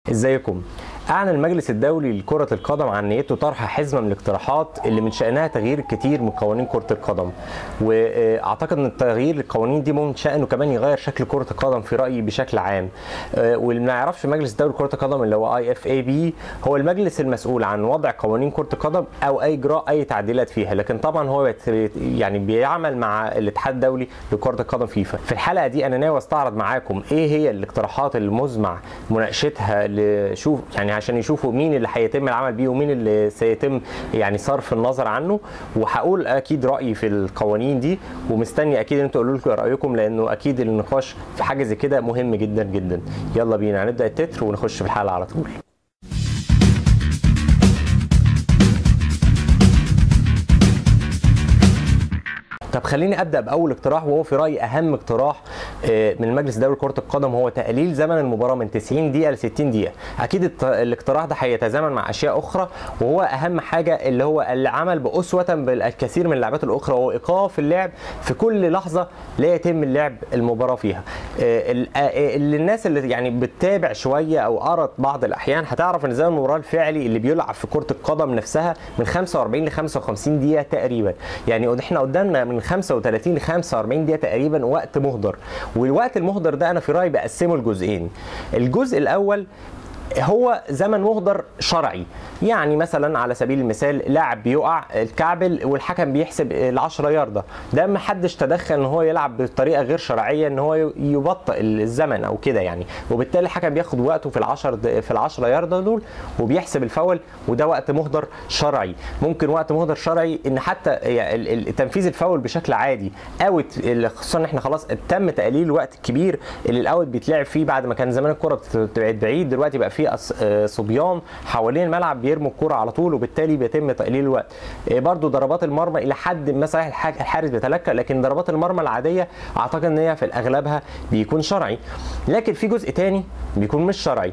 ازيكم اعلن المجلس الدولي لكرة القدم عن نيته طرح حزمة من الاقتراحات اللي من شأنها تغيير كتير من قوانين كرة القدم واعتقد ان التغيير القوانين دي من شأنه كمان يغير شكل كرة القدم في رأيي بشكل عام آه، واللي ما يعرفش المجلس الدولي لكرة القدم اللي هو اي اف اي بي هو المجلس المسؤول عن وضع قوانين كرة القدم او اي اجراء اي تعديلات فيها لكن طبعا هو بيت- يعني بيعمل مع الاتحاد الدولي لكرة القدم فيفا في الحلقة دي انا ناوي استعرض معاكم ايه هي الاقتراحات المزمع مناقشتها لشوف يعني عشان يشوفوا مين اللي هيتم العمل بيه ومين اللي سيتم يعني صرف النظر عنه وهقول اكيد رايي في القوانين دي ومستني اكيد ان انتوا تقولوا لي رايكم لانه اكيد النقاش في حاجه زي كده مهم جدا جدا يلا بينا هنبدا التتر ونخش في الحلقه على طول طب خليني ابدا باول اقتراح وهو في رايي اهم اقتراح آه، من المجلس الدولي لكره القدم هو تقليل زمن المباراه من 90 دقيقه ل 60 دقيقه اكيد الت- الاقتراح ده هيتزامن مع اشياء اخرى وهو اهم حاجه اللي هو العمل باسوه بالكثير من اللعبات الاخرى وهو ايقاف اللعب في كل لحظه لا يتم اللعب المباراه فيها آه، ال- آه، اللي الناس اللي يعني بتتابع شويه او قرت بعض الاحيان هتعرف ان زمن المباراه الفعلي اللي بيلعب في كره القدم نفسها من 45 ل 55 دقيقه تقريبا يعني احنا قدامنا من 35 ل 45 دقيقه تقريبا وقت مهدر والوقت المهدر ده انا في رايي بقسمه لجزئين الجزء الاول هو زمن مهدر شرعي يعني مثلا على سبيل المثال لاعب بيقع الكعبل والحكم بيحسب ال10 ياردة ده ما حدش تدخل ان هو يلعب بطريقه غير شرعيه ان هو يبطئ الزمن او كده يعني وبالتالي الحكم بياخد وقته في العشر د- في العشرة ياردة دول وبيحسب الفاول وده وقت مهدر شرعي ممكن وقت مهدر شرعي ان حتى يعني ال- ال- تنفيذ الفاول بشكل عادي اوت ال- خصوصا ان احنا خلاص تم تقليل الوقت الكبير اللي الاوت بيتلعب فيه بعد ما كان زمان الكره بتبعد بعيد دلوقتي بقى فيه أص- آه، صبيان حوالين الملعب بيرموا الكره على طول وبالتالي بيتم تقليل الوقت آه، برضو ضربات المرمى الى حد ما صحيح الح- الحارس بيتلكى لكن ضربات المرمى العاديه اعتقد ان هي في اغلبها بيكون شرعي لكن في جزء تاني بيكون مش شرعي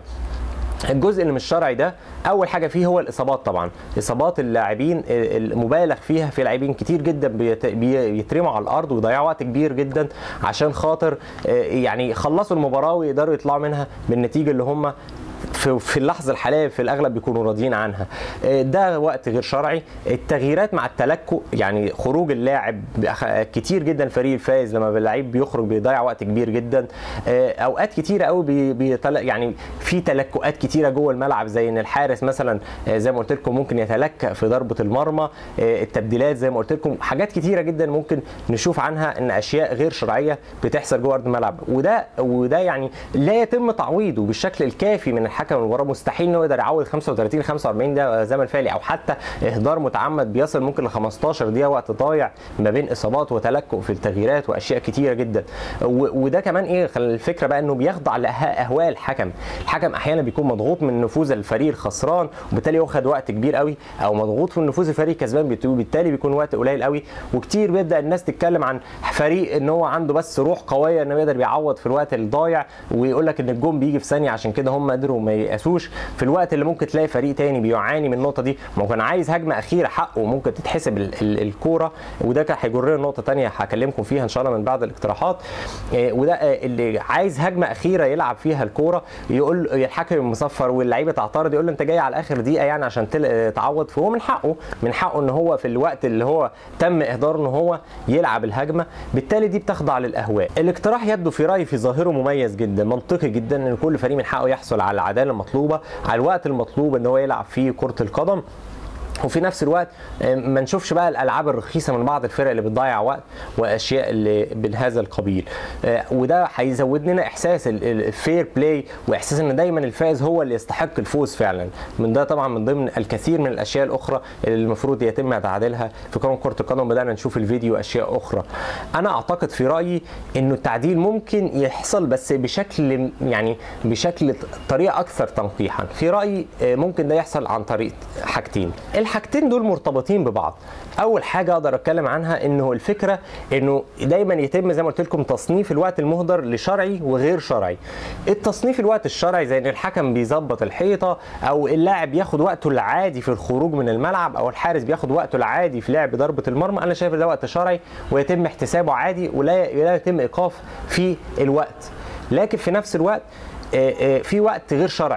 الجزء اللي مش شرعي ده اول حاجه فيه هو الاصابات طبعا اصابات اللاعبين المبالغ فيها في لاعبين كتير جدا بيت- بي- بيترموا على الارض ويضيعوا وقت كبير جدا عشان خاطر آه، يعني يخلصوا المباراه ويقدروا يطلعوا منها بالنتيجه اللي هم في في اللحظه الحاليه في الاغلب بيكونوا راضيين عنها آه، ده وقت غير شرعي التغييرات مع التلكؤ يعني خروج اللاعب بأخ- كتير جدا الفريق الفائز لما اللعيب بيخرج بيضيع وقت كبير جدا آه، اوقات كتيره قوي بي بيتل... يعني في تلكؤات كتيره جوه الملعب زي ان الحارس مثلا آه، زي ما قلت لكم ممكن يتلكأ في ضربه المرمى آه، التبديلات زي ما قلت لكم حاجات كتيره جدا ممكن نشوف عنها ان اشياء غير شرعيه بتحصل جوه ارض الملعب وده وده يعني لا يتم تعويضه بالشكل الكافي من الحكم المباراه مستحيل انه يقدر يعوض 35 45 ده زمن فعلي او حتى اهدار متعمد بيصل ممكن ل 15 دقيقه وقت ضايع ما بين اصابات وتلكؤ في التغييرات واشياء كتيره جدا و- وده كمان ايه خل- الفكره بقى انه بيخضع لاهواء الحكم الحكم احيانا بيكون مضغوط من نفوذ الفريق الخسران وبالتالي واخد وقت كبير قوي او مضغوط من نفوذ الفريق الكسبان بت- وبالتالي بيكون وقت قليل قوي وكتير بيبدا الناس تتكلم عن فريق ان هو عنده بس روح قويه انه يقدر بيعوض في الوقت الضايع ويقول لك ان الجون بيجي في ثانيه عشان كده هم قدروا ما ييأسوش في الوقت اللي ممكن تلاقي فريق تاني بيعاني من النقطه دي ما هو كان عايز هجمه اخيره حقه ممكن تتحسب ال- ال- الكوره وده كان هيجرنا لنقطه تانية هكلمكم فيها ان شاء الله من بعد الاقتراحات آه، وده آه، اللي عايز هجمه اخيره يلعب فيها الكوره يقول الحكم المصفر واللعيبه تعترض يقول له انت جاي على اخر دقيقه يعني عشان تل- آه، تعوض فهو من حقه من حقه ان هو في الوقت اللي هو تم اهدار ان هو يلعب الهجمه بالتالي دي بتخضع للاهواء الاقتراح يبدو في رايي في ظاهره مميز جدا منطقي جدا ان كل فريق من حقه يحصل على العداله المطلوبه على الوقت المطلوب ان هو يلعب فيه كره القدم وفي نفس الوقت آه، ما نشوفش بقى الالعاب الرخيصه من بعض الفرق اللي بتضيع وقت واشياء اللي من هذا القبيل آه، وده هيزود لنا احساس الفير بلاي واحساس ان دايما الفائز هو اللي يستحق الفوز فعلا من ده طبعا من ضمن الكثير من الاشياء الاخرى اللي المفروض يتم تعديلها في قانون كره القدم بدانا نشوف الفيديو اشياء اخرى انا اعتقد في رايي انه التعديل ممكن يحصل بس بشكل يعني بشكل طريقه اكثر تنقيحا في رايي آه، ممكن ده يحصل عن طريق حاجتين الحاجتين دول مرتبطين ببعض اول حاجه اقدر اتكلم عنها انه الفكره انه دايما يتم زي ما قلت لكم تصنيف الوقت المهدر لشرعي وغير شرعي التصنيف الوقت الشرعي زي ان الحكم بيظبط الحيطه او اللاعب ياخد وقته العادي في الخروج من الملعب او الحارس بياخد وقته العادي في لعب ضربه المرمى انا شايف ده وقت شرعي ويتم احتسابه عادي ولا لا يتم ايقاف في الوقت لكن في نفس الوقت آه، آه، في وقت غير شرعي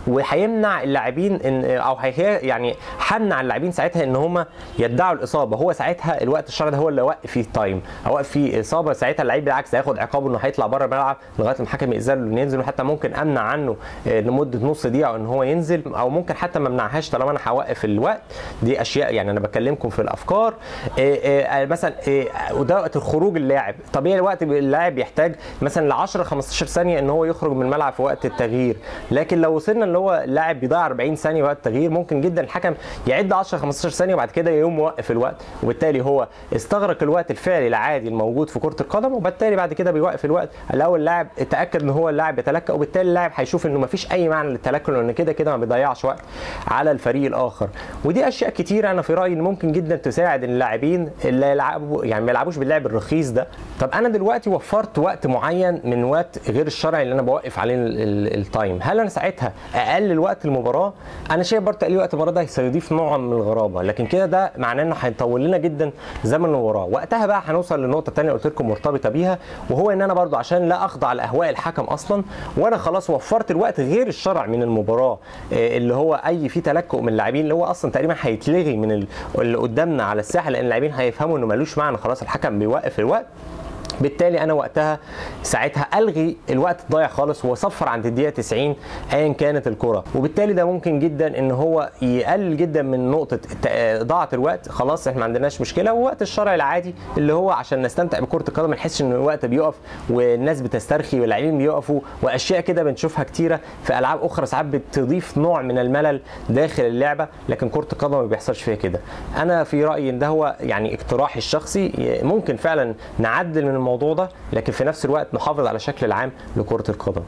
وهيمنع اللاعبين ان او هي يعني همنع اللاعبين ساعتها ان هم يدعوا الاصابه هو ساعتها الوقت الشرعي ده هو اللي وقف فيه التايم اوقف فيه اصابه ساعتها اللعيب بالعكس هياخد عقابه انه هيطلع بره الملعب لغايه ما الحكم يأذن له انه ينزل وحتى ممكن امنع عنه آه، لمده نص دقيقه ان هو ينزل او ممكن حتى ما امنعهاش طالما انا هوقف الوقت دي اشياء يعني انا بكلمكم في الافكار آه، آه، مثلا آه، وده وقت الخروج اللاعب طبيعي الوقت اللاعب يحتاج مثلا ل 10 15 ثانيه ان هو يخرج من الملعب في وقت التغيير لكن لو وصلنا اللي هو اللاعب بيضيع 40 ثانيه وقت التغيير ممكن جدا الحكم يعد 10 15 ثانيه وبعد كده يقوم موقف الوقت وبالتالي هو استغرق الوقت الفعلي العادي الموجود في كره القدم وبالتالي بعد كده بيوقف الوقت لو اللاعب اتاكد ان هو اللاعب بيتلكأ وبالتالي اللاعب هيشوف انه مفيش اي معنى للتلكؤ لان كده كده ما بيضيعش وقت على الفريق الاخر ودي اشياء كتيره انا في رايي ان ممكن جدا تساعد اللاعبين اللي يلعبوا يعني ما يلعبوش باللعب الرخيص ده طب انا دلوقتي وفرت وقت معين من وقت غير الشرعي اللي انا بوقف عليه ال- ال- التايم هل انا ساعتها اقلل وقت المباراه انا شايف برضه تقليل وقت المباراه ده هيضيف نوع من الغرابه لكن كده ده معناه انه هيطول لنا جدا زمن المباراه وقتها بقى هنوصل للنقطه الثانيه قلت لكم مرتبطه بيها وهو ان انا برضه عشان لا اخضع لاهواء الحكم اصلا وانا خلاص وفرت الوقت غير الشرعي من المباراه آه، اللي هو اي فيه تلكؤ من اللاعبين اللي هو اصلا تقريبا هيتلغي من ال- اللي قدامنا على الساحه لان اللاعبين هيفهموا انه ملوش معنى خلاص الحكم بيوقف الوقت بالتالي انا وقتها ساعتها الغي الوقت الضايع خالص واصفر عند الدقيقه 90 ايا كانت الكره وبالتالي ده ممكن جدا ان هو يقلل جدا من نقطه الت- ضاعه الوقت خلاص احنا ما عندناش مشكله ووقت الشرعي العادي اللي هو عشان نستمتع بكره القدم ما نحسش ان الوقت بيقف والناس بتسترخي واللاعبين بيقفوا واشياء كده بنشوفها كتيره في العاب اخرى ساعات بتضيف نوع من الملل داخل اللعبه لكن كره القدم ما بيحصلش فيها كده انا في رايي ان ده هو يعني اقتراحي الشخصي ممكن فعلا نعدل من الموضوع ده لكن في نفس الوقت نحافظ على الشكل العام لكره القدم